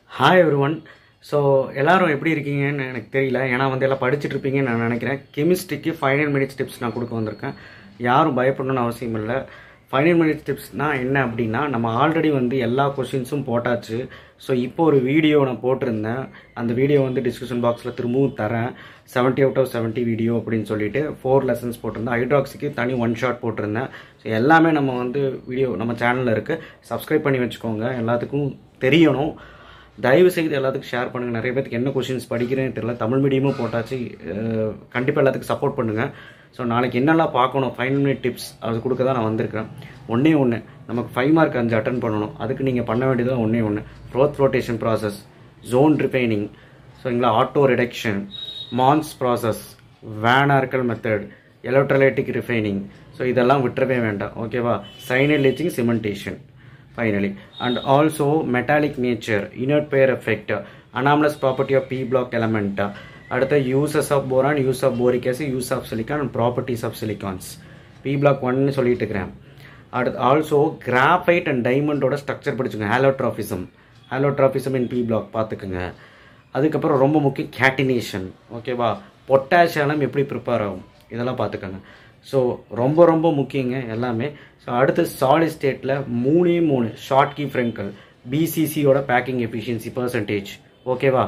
hi every one so எல்லாரும் எப்படி இருக்கீங்கன்னு எனக்கு தெரியல ஏன்னா வந்து எல்லாம் படிச்சுட்டு இருப்பீங்கன்னு நான் நினைக்கிறேன் கெமிஸ்ட்ரிக்கு ஃபைனல் மினிட்ஸ் டிப்ஸ் நான் கொடுக்க வந்திருக்கேன் யாரும் பயப்படணும்னு அவசியம் இல்லை ஃபைனல் மினிட்ஸ் டிப்ஸ்னால் என்ன அப்படின்னா நம்ம ஆல்ரெடி வந்து எல்லா கொஷின்ஸும் போட்டாச்சு ஸோ இப்போ ஒரு வீடியோ நான் போட்டிருந்தேன் அந்த வீடியோ வந்து டிஸ்கிரிப்ஷன் பாக்ஸில் திரும்பவும் தரேன் seventy out of seventy video அப்படின்னு சொல்லிட்டு ஃபோர் லெசன்ஸ் போட்டிருந்தேன் ஹைட்ராக்ஸிக்கு தனி ஒன் ஷாட் போட்டிருந்தேன் ஸோ எல்லாமே நம்ம வந்து வீடியோ நம்ம சேனலில் இருக்குது சப்ஸ்கிரைப் பண்ணி வச்சுக்கோங்க எல்லாத்துக்கும் தெரியணும் தயவு செய்து எல்லாத்துக்கும் ஷேர் பண்ணுங்கள் நிறைய பேருக்கு என்ன கொஷின்ஸ் படிக்கிறேன்னு தெரியல தமிழ் மீடியமும் போட்டாச்சு கண்டிப்பாக எல்லாத்துக்கும் சப்போர்ட் பண்ணுங்கள் ஸோ நாளைக்கு என்னெல்லாம் பார்க்கணும் ஃபைனல் மினிட் டிப்ஸ் அது கொடுக்க தான் நான் வந்திருக்கேன் ஒன்றே ஒன்று நமக்கு ஃபைவ் மார்க் அஞ்சு அட்டன் பண்ணணும் அதுக்கு நீங்கள் பண்ண வேண்டியது ஒன்றே ஒன்று froth flotation process zone refining ஸோங்களா auto reduction Mond's process van Arkel method electrolytic refining so இதெல்லாம் விட்டுறவே வேண்டாம் ஓகேவா cyanide leaching cementation finally and also metallic nature inert pair effect anomalous property of p block element அடுத்த uses of boron use of boric acid use of silicon and properties of silicons p block 1 சொல்லிட்டு இருக்கிறேன் அடுத்து also graphite and டைமண்டோட structure படிச்சுங்க allotropism allotropism in P block பார்த்துக்குங்க அதுக்கப்புறம் ரொம்ப முக்கியம் கேட்டினேஷன் ஓகேவா பொட்டாசியம் எப்படி ப்ரிப்பேர் ஆகும் இதெல்லாம் பார்த்துக்கோங்க ஸோ ரொம்ப ரொம்ப முக்கியங்க எல்லாமே ஸோ அடுத்து சாலிட் ஸ்டேட்டில் மூணே மூணு ஷார்ட் கீ ஃப்ரெங்கல் பிசிசியோட பேக்கிங் எஃபிஷியன்சி பர்சன்டேஜ் ஓகேவா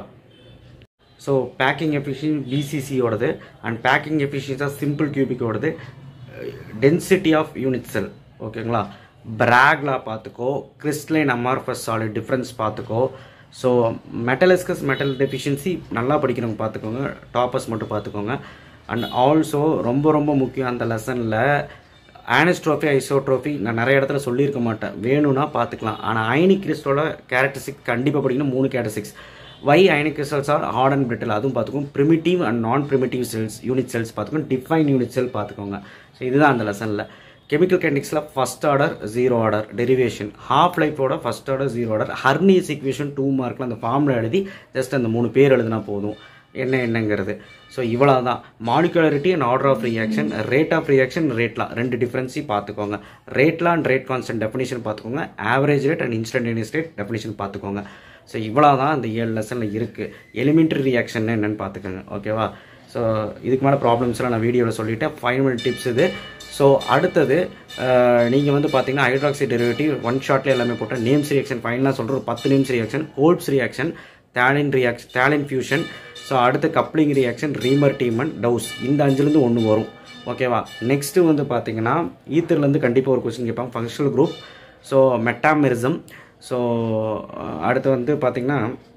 ஸோ பேக்கிங் எஃபிஷியன் பிசிசியோடது அண்ட் பேக்கிங் எஃபிஷியன்ஸாக சிம்பிள் கியூபிக்கோடது டென்சிட்டி ஆஃப் யூனிட் செல் ஓகேங்களா பிராக்லா பார்த்துக்கோ கிறிஸ்டலைன் அமார்ஃபஸ் சாலிட் டிஃப்ரென்ஸ் பார்த்துக்கோ ஸோ மெட்டலிஸ்கஸ் மெட்டல் டெஃபிஷியன்சி நல்லா படிக்கிறவங்க பார்த்துக்கோங்க டாப்பர்ஸ் மட்டும் பார்த்துக்கோங்க அண்ட் ஆல்சோ ரொம்ப ரொம்ப முக்கியம் அந்த லெசனில் ஆனஸ்ட்ரோஃபி ஐசோட்ரோஃபி நான் நிறைய இடத்துல சொல்லியிருக்க மாட்டேன் வேணும்னா பார்த்துக்கலாம் ஆனால் அயனிக் கிறிஸ்டலோட கேரக்டரிஸ்டிக் கண்டிப்பாக படிக்கணும் மூணு characteristics why ionic crystals are hard and brittle அதுவும் பார்த்துக்கோங்க primitive and non primitive cells unit cells பார்த்துக்கோங்க டிஃபைன் யூனிட் செல் பார்த்துக்கோங்க ஸோ இதுதான் அந்த லெசனில் கெமிக்கல் கெண்டிக்ஸில் first order zero order derivation half லைஃபோட first order zero order Arrhenius equation two மார்க்கில் அந்த ஃபார்மில் எழுதி ஜஸ்ட் அந்த மூணு பேர் எழுதினா போதும் என்ன என்னங்கிறது ஸோ இவ்வளோ தான் molecularity and order of reaction rate of reaction ரேட்லாம் ரெண்டு டிஃப்ரென்ஸையும் பார்த்துக்கோங்க ரேட்லாம் அண்ட் ரேட் கான்ஸ்டன்ட் டெஃபினேஷன் பார்த்துக்கோங்க average rate and instantaneous rate definition பார்த்துக்கோங்க ஸோ இவ்வளோ தான் இந்த ஏழு லெசனில் இருக்குது எலிமெண்ட்ரி ரியாக்ஷன் என்னென்னு பார்த்துக்கோங்க ஓகேவா ஸோ இதுக்கு மேலே ப்ராப்ளம்ஸ்லாம் நான் வீடியோவில் சொல்லிட்டேன் ஃபைவ் மினிட் டிப்ஸ் இது ஸோ அடுத்தது நீங்கள் வந்து பார்த்தீங்கன்னா ஹைட்ராக்சி டெரிவேட்டிவ் ஒன் ஷார்ட்ல எல்லாமே போட்டேன் நேம்ஸ் ரியாக்ஷன் ஃபைனலாக சொல்கிற ஒரு பத்து நேம்ஸ் ரியாக்ஷன் கோல்ப்ஸ் ரியாக்ஷன் தேலின் ரியாக்ஷன் தேலின் ஃபியூஷன் ஸோ அடுத்து coupling reaction Reimer Tiemann Dow's இந்த அஞ்சுலேருந்து ஒன்று வரும் ஓகேவா நெக்ஸ்ட்டு வந்து பார்த்தீங்கன்னா ஈத்தர்லேருந்து கண்டிப்பாக ஒரு கொஸ்டின் கேட்பாங்க functional group so metamerism so அடுத்து வந்து பார்த்திங்கன்னா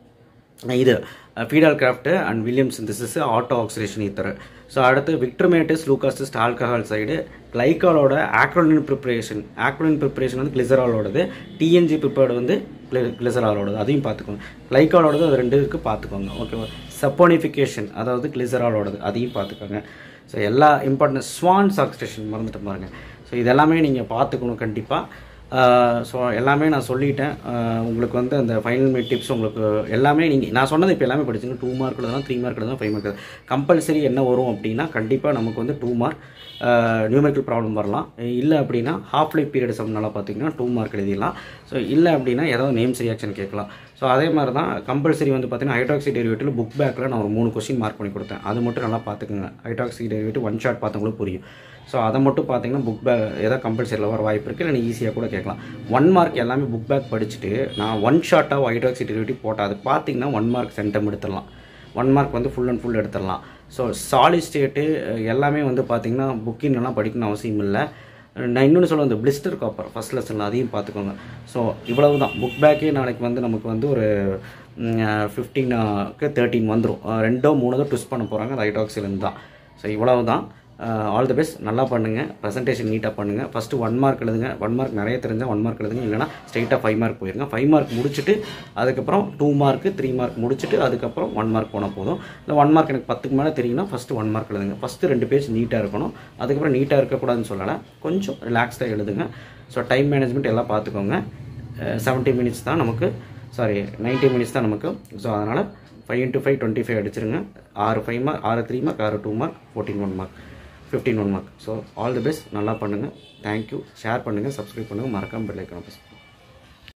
இது Friedel Crafts and William synthesis auto oxidation ether so அடுத்து விக்ட்ரமேட்டிஸ் லூகாஸ்டிஸ்ட் ஆல்கஹால் சைடு கிளைக்காலோட ஆக்ரோலின் ப்ரிப்பரேஷன் ஆக்ரோலின் ப்ரிப்பரேஷன் வந்து கிளிசராலோடது டிஎன்ஜி ப்ரிப்பேர்டு வந்து கிளிசராலோடது அதையும் பார்த்துக்கோங்க கிளைக்காலோடது அது ரெண்டு இருக்குது பார்த்துக்கோங்க ஓகேவா சப்போனிஃபிகேஷன் அதாவது கிளிசராலோடது அதையும் பார்த்துக்கோங்க ஸோ எல்லா இம்பார்ட்டன்ட் ஸ்வான்ஸ் ஆக்சிடேஷன் மறந்துட்டு பாருங்கள் ஸோ இதெல்லாமே நீங்கள் பார்த்துக்கணும் கண்டிப்பாக ஸோ எல்லாமே நான் சொல்லிட்டேன் உங்களுக்கு வந்து அந்த ஃபைனல் மிட் டிப்ஸ் உங்களுக்கு எல்லாமே நீங்கள் நான் சொன்னது இப்போ எல்லாமே படிச்சுங்க டூ மார்க் தான் த்ரீ மார்க் தான் ஃபைவ் மார்க் தான் கம்பல்சரி என்ன வரும் அப்படின்னா கண்டிப்பாக நமக்கு வந்து டூ மார்க் நியூமெரிக்கல் ப்ராப்ளம் வரலாம் இல்லை அப்படின்னா ஹாஃப் லைஃப் பீரியட் சம்னால பார்த்தீங்கன்னா டூ மார்க் எழுதிடலாம் ஸோ இல்லை அப்படின்னா ஏதாவது நேம்ஸ் ரியாக்ஷன் கேட்கலாம் ஸோ அதே மாதிரி தான் கம்பல்சரி வந்து பார்த்தீங்கன்னா ஹைட்ராக்சி டெரிவேட்டிவ் புக் பேக்கில் நான் ஒரு மூணு கொஸ்டின் மார்க் பண்ணி கொடுத்தேன் அது மட்டும் நல்லா பார்த்துக்குங்க ஹைட்ராக்சி டெரிவேட்டிவ் ஒன் ஷாட் பார்த்தவங்களும் புரியும் ஸோ அதை மட்டும் பார்த்தீங்கன்னா புக் பேக் ஏதாவது கம்பல்சரியில் வர வாய்ப்பு இருக்குது இல்லை ஈஸியாக கூட கேட்கலாம் ஒன் மார்க் எல்லாமே புக் பேக் படிச்சுட்டு நான் ஒன் ஷாட்டாக ஹைட்ராக்சி டெரிவேட்டிவ் போட்டால் அது பார்த்தீங்கன்னா ஒன் மார்க் சென்டம் எடுத்துடலாம் ஒன் மார்க் வந்து ஃபுல் அண்ட் ஃபுல் எடுத்துடலாம் ஸோ சாலிட் ஸ்டேட்டு எல்லாமே வந்து பார்த்திங்கன்னா புக்கின்லாம் படிக்கணும் அவசியம் இல்லை நான் இன்னொன்று சொல்ல இந்த பிளிஸ்டர் காப்பர் ஃபஸ்ட் லெசனில் அதையும் பார்த்துக்கோங்க ஸோ இவ்வளவு தான் புக் பேக்கே நாளைக்கு வந்து நமக்கு வந்து ஒரு ஃபிஃப்டீனுக்கு தேர்ட்டின் வந்துடும் ரெண்டோ மூணோ தான் ட்விஸ்ட் பண்ண போகிறாங்க அது ஹைட்ராக்சிலேருந்து தான் ஸோ இவ்வளவு தான் ஆல் தி பெஸ்ட் நல்லா பண்ணுங்கள் ப்ரெசன்டேஷன் நீட்டாக பண்ணுங்கள் ஃபஸ்ட்டு ஒன் மார்க் எழுதுங்க ஒன் மார்க் நிறைய தெரிஞ்சால் ஒன் மார்க் எழுதுங்க இல்லைனா ஸ்ட்ரெயிட்டாக ஃபைவ் மார்க் போயிருங்க ஃபைவ் மார்க் முடிச்சுட்டு அதுக்கப்புறம் டூ மார்க்கு த்ரீ மார்க் முடிச்சுட்டு அதுக்கப்புறம் ஒன் மார்க் போனால் போதும் இல்லை ஒன் மார்க் எனக்கு பத்துக்கு மேலே தெரியும்னா ஃபஸ்ட்டு ஒன் மார்க் எழுதுங்க ஃபஸ்ட்டு ரெண்டு பேஜ் நீட்டாக இருக்கணும் அதுக்கப்புறம் நீட்டாக இருக்கக்கூடாதுன்னு சொல்லலை கொஞ்சம் ரிலாக்ஸ்டாக எழுதுங்க ஸோ டைம் மேனேஜ்மெண்ட் எல்லாம் பார்த்துக்கோங்க செவன்ட்டி மினிட்ஸ் தான் நமக்கு சாரி நைன்ட்டி மினிட்ஸ் தான் நமக்கு ஸோ அதனால் five into five twenty five அடிச்சிருங்க ஆறு ஃபைவ் மார்க் ஆறு த்ரீ மார்க் ஆறு two mark fourteen one mark fifteen one mark so all the best நல்லா பண்ணுங்கள் தேங்க்யூ ஷேர் பண்ணுங்கள் சப்ஸ்கிரைப் பண்ணுங்கள் மறக்காமல் பெல் ஐக்கன் ப்ரெஸ்